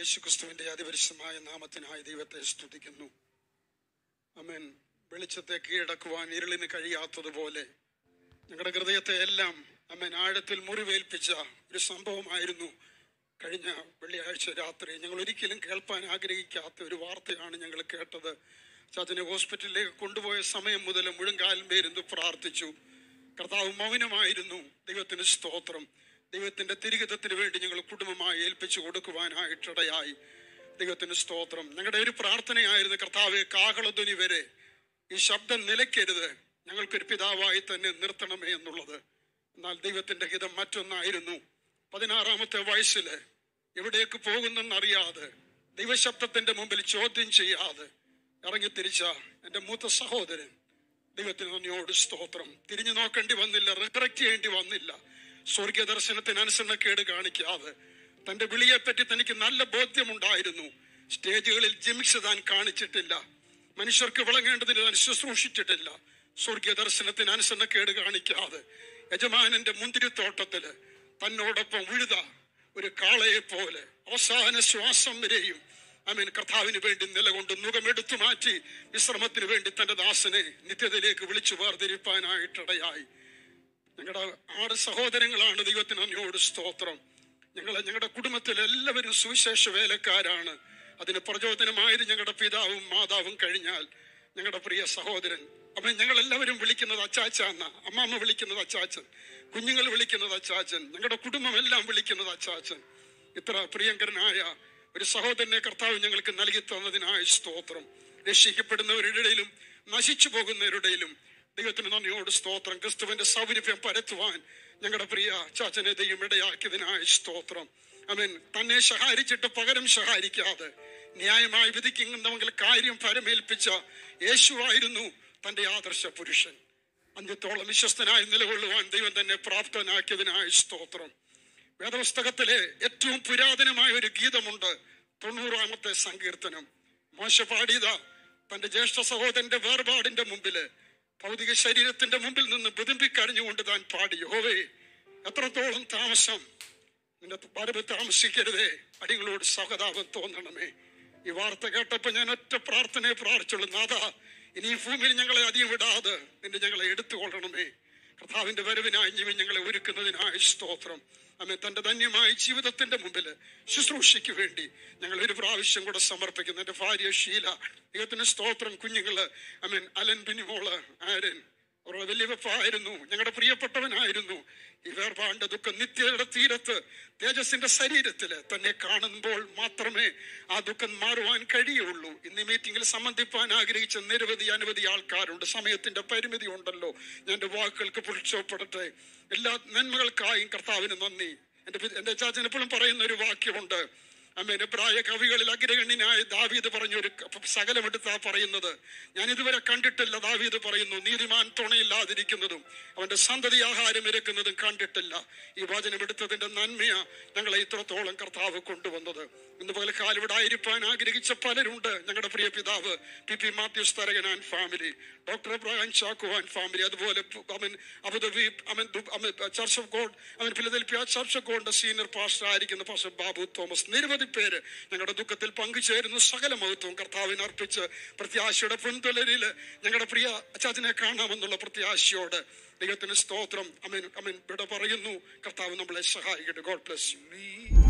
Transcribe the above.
യേശുക്രിസ്തുവിന്റെ അതിപരിശമായ നാമത്തിനായി ദൈവത്തെ സ്തുതിക്കുന്നു അമേൻ വെളിച്ചത്തെ കീഴടക്കുവാൻ ഇരുളിന് കഴിയാത്തതുപോലെ ഞങ്ങളുടെ ഹൃദയത്തെ എല്ലാം അമേൻ ആഴത്തിൽ മുറിവേൽപ്പിച്ച ഒരു സംഭവമായിരുന്നു കഴിഞ്ഞ വെള്ളിയാഴ്ച രാത്രി ഞങ്ങൾ ഒരിക്കലും കേൾപ്പാൻ ആഗ്രഹിക്കാത്ത ഒരു വാർത്തയാണ് ഞങ്ങൾ കേട്ടത് ചാച്ചനെ ഹോസ്പിറ്റലിലേക്ക് കൊണ്ടുപോയ സമയം മുതൽ മുഴുങ്കാലും പേരുന്ന് പ്രാർത്ഥിച്ചു കർത്താവ് മൗനമായിരുന്നു ദൈവത്തിന് സ്തോത്രം ദൈവത്തിന്റെ തിരികിതത്തിന് വേണ്ടി ഞങ്ങൾ കുടുംബമായി ഏൽപ്പിച്ചു കൊടുക്കുവാനായിട്ടിടയായി ദൈവത്തിന് സ്തോത്രം ഞങ്ങളുടെ ഒരു പ്രാർത്ഥനയായിരുന്നു കർത്താവെ കാഹളധ്വനി വരെ ഈ ശബ്ദം നിലയ്ക്കരുത് ഞങ്ങൾക്കൊരു പിതാവായി തന്നെ നിർത്തണമേ എന്നുള്ളത് എന്നാൽ ദൈവത്തിന്റെ ഹിതം മറ്റൊന്നായിരുന്നു പതിനാറാമത്തെ വയസ്സിൽ എവിടേക്ക് പോകുന്നെന്നറിയാതെ ദൈവശബ്ദത്തിന്റെ മുമ്പിൽ ചോദ്യം ചെയ്യാതെ ഇറങ്ങി തിരിച്ച എൻ്റെ മൂത്ത സഹോദരൻ ദൈവത്തിന് നന്ദിയോട് സ്തോത്രം തിരിഞ്ഞു നോക്കേണ്ടി വന്നില്ല റിഗ്രക്റ്റ് ചെയ്യേണ്ടി വന്നില്ല സ്വർഗീയ ദർശനത്തിന് അനുസരണക്കേട് കാണിക്കാതെ തന്റെ വിളിയെപ്പറ്റി തനിക്ക് നല്ല ബോധ്യമുണ്ടായിരുന്നു സ്റ്റേജുകളിൽ ജിമിക്സ് താൻ കാണിച്ചിട്ടില്ല മനുഷ്യർക്ക് വിളങ്ങേണ്ടതിന് താൻ ശുശ്രൂഷിച്ചിട്ടില്ല സ്വർഗീയ ദർശനത്തിന് അനുസരണക്കേട് കാണിക്കാതെ യജമാനന്റെ മുന്തിരിത്തോട്ടത്തില് തന്നോടൊപ്പം ഉഴുത ഒരു കാളയെ പോലെ അവസാന ശ്വാസം വരെയും അമീൻ കർത്താവിന് വേണ്ടി നിലകൊണ്ട് മുഖമെടുത്തു മാറ്റി വിശ്രമത്തിന് വേണ്ടി തന്റെ ദാസനെ നിത്യതയിലേക്ക് വിളിച്ചു വേർതിരിപ്പാനായിട്ടിടയായി ഞങ്ങളുടെ ആറ് സഹോദരങ്ങളാണ് ദൈവത്തിന് അങ്ങോട് സ്തോത്രം ഞങ്ങളെ ഞങ്ങളുടെ കുടുംബത്തിൽ എല്ലാവരും സുവിശേഷ വേലക്കാരാണ് അതിന് പ്രചോദനമായത് ഞങ്ങളുടെ പിതാവും മാതാവും കഴിഞ്ഞാൽ ഞങ്ങളുടെ പ്രിയ സഹോദരൻ അപ്പം ഞങ്ങൾ എല്ലാവരും വിളിക്കുന്നത് അച്ചാച്ച എന്ന അമ്മാമ്മ വിളിക്കുന്നത് അച്ചാച്ചൻ കുഞ്ഞുങ്ങൾ വിളിക്കുന്നത് അച്ചാച്ചൻ ഞങ്ങളുടെ കുടുംബം എല്ലാം വിളിക്കുന്നത് അച്ചാച്ചൻ ഇത്ര പ്രിയങ്കരനായ ഒരു സഹോദരനെ കർത്താവ് ഞങ്ങൾക്ക് നൽകി തന്നതിനായ സ്തോത്രം രക്ഷിക്കപ്പെടുന്നവരുടെ ഇടയിലും നശിച്ചു പോകുന്നവരുടെ ഇടയിലും ദൈവത്തിന് നന്ദിയോട് സ്തോത്രം ക്രിസ്തുവിന്റെ സൗകര്യം പരത്തുവാൻ ഞങ്ങളുടെ പ്രിയ ചാച്ചനെ ദൈവം ഇടയാക്കിയതിനായ സ്തോത്രം അവൻ തന്നെ സഹാരിച്ചിട്ട് പകരം സഹാരിക്കാതെ ന്യായമായി വിധിക്കുന്നെങ്കിൽ കാര്യം പരമേൽപ്പിച്ച യേശുവായിരുന്നു തന്റെ ആദർശ പുരുഷൻ അന്ത്യത്തോളം വിശ്വസ്തനായി നിലകൊള്ളുവാൻ ദൈവം തന്നെ പ്രാപ്തനാക്കിയതിനായ സ്തോത്രം വേദപുസ്തകത്തിലെ ഏറ്റവും പുരാതനമായ ഒരു ഗീതമുണ്ട് തൊണ്ണൂറാമത്തെ സങ്കീർത്തനം മോശ പാടിയത തന്റെ ജ്യേഷ്ഠ സഹോദരന്റെ വേർപാടിന്റെ മുമ്പില് ഭൗതിക ശരീരത്തിന്റെ മുമ്പിൽ നിന്ന് ബുദിമ്പിക്കരഞ്ഞുകൊണ്ട് താൻ പാടി യഹോവേ എത്രത്തോളം താമസം നിന്റെ വരവ് താമസിക്കരുതേ അടികളോട് സഹതാപം തോന്നണമേ ഈ വാർത്ത കേട്ടപ്പോ ഞാൻ ഒറ്റ പ്രാർത്ഥനയെ പ്രാർത്ഥിച്ചുള്ളൂ നാഥ ഇനി ഈ ഭൂമിയിൽ ഞങ്ങളെ അധികം വിടാതെ നിന്റെ ഞങ്ങളെ എടുത്തുകൊള്ളണമേ കർത്താവിന്റെ വരവിനായി ജീവൻ ഞങ്ങളെ ഒരുക്കുന്നതിനായി സ്തോത്രം അമ്മ തന്റെ ധന്യമായ ജീവിതത്തിന്റെ മുമ്പിൽ ശുശ്രൂഷയ്ക്ക് വേണ്ടി ഞങ്ങൾ ഒരു പ്രാവശ്യം കൂടെ സമർപ്പിക്കുന്നു എന്റെ ഭാര്യ ഷീല ദൈവത്തിന് സ്തോത്രം കുഞ്ഞുങ്ങള് അമ്മൻ അലൻ ബിനിമോള് ആരൻ അവർ വലിയ വെപ്പായിരുന്നു ഞങ്ങളുടെ പ്രിയപ്പെട്ടവനായിരുന്നു ഈ വേർപാണ്ട ദുഃഖം നിത്യയുടെ തീരത്ത് തേജസിന്റെ ശരീരത്തില് തന്നെ കാണുമ്പോൾ മാത്രമേ ആ ദുഃഖം മാറുവാൻ കഴിയുള്ളൂ ഇന്ന് ഈ മീറ്റിംഗിൽ സംബന്ധിപ്പാൻ ആഗ്രഹിച്ച നിരവധി അനവധി ആൾക്കാരുണ്ട് സമയത്തിന്റെ പരിമിതി ഉണ്ടല്ലോ ഞാൻ എൻ്റെ വാക്കുകൾക്ക് പുരുഷപ്പെടട്ടെ എല്ലാ നന്മകൾക്കായും കർത്താവിന് നന്ദി എൻ്റെ പി- എൻ്റെ ചാച്ചൻ എപ്പോഴും പറയുന്ന ഒരു വാക്യമുണ്ട് അമ്മേനെ പ്രായ കവികളിൽ അഗ്രഗണ്യനായ ദാവീദ് പറഞ്ഞൊരു സകലമെടുത്താ പറയുന്നത് ഞാൻ ഇതുവരെ കണ്ടിട്ടില്ല ദാവീദ് പറയുന്നു നീതിമാൻ തുണയില്ലാതിരിക്കുന്നതും അവന്റെ സന്തതി ആഹാരം ഇരക്കുന്നതും കണ്ടിട്ടില്ല ഈ വചനം എടുത്തതിന്റെ നന്മയാ ഞങ്ങളെ ഇത്രത്തോളം കർത്താവ് കൊണ്ടുവന്നത് ഇന്ന് പോലെ കാലിവിടെ ആയിരിക്കാൻ ആഗ്രഹിച്ച പലരുണ്ട് ഞങ്ങളുടെ പ്രിയ പിതാവ് P P Mathews Tharakan and family doctor Abraham Chacko and family അതുപോലെ പു- അവൻ അബുദാബി അവൻ ദു- അവൻ ചർച്ച് ഓഫ് ഗോഡ് അവൻ ഫിലദൽഫിയ ചർച്ച് ഓഫ് ഗോഡിന്റെ സീനിയർ പാസ്റ്റർ ആയിരിക്കുന്ന പാസ്റ്റർ ബാബു തോമസ് നിരവധി പേര് ഞങ്ങളുടെ ദുഃഖത്തിൽ പങ്കുചേരുന്നു സകല മഹത്വം കർത്താവിന് അർപ്പിച്ച് പ്രത്യാശയുടെ പിന്തുടരില് ഞങ്ങളുടെ പ്രിയ അച്ചാച്ചനെ കാണാമെന്നുള്ള പ്രത്യാശയോട് ദൈവത്തിന് സ്തോത്രം അമീൻ അമീൻ ഇവിടെ പറയുന്നു കർത്താവ് നമ്മളെ സഹായിക്കട്ടെ ഗോഡ് ബ്ലസ് യു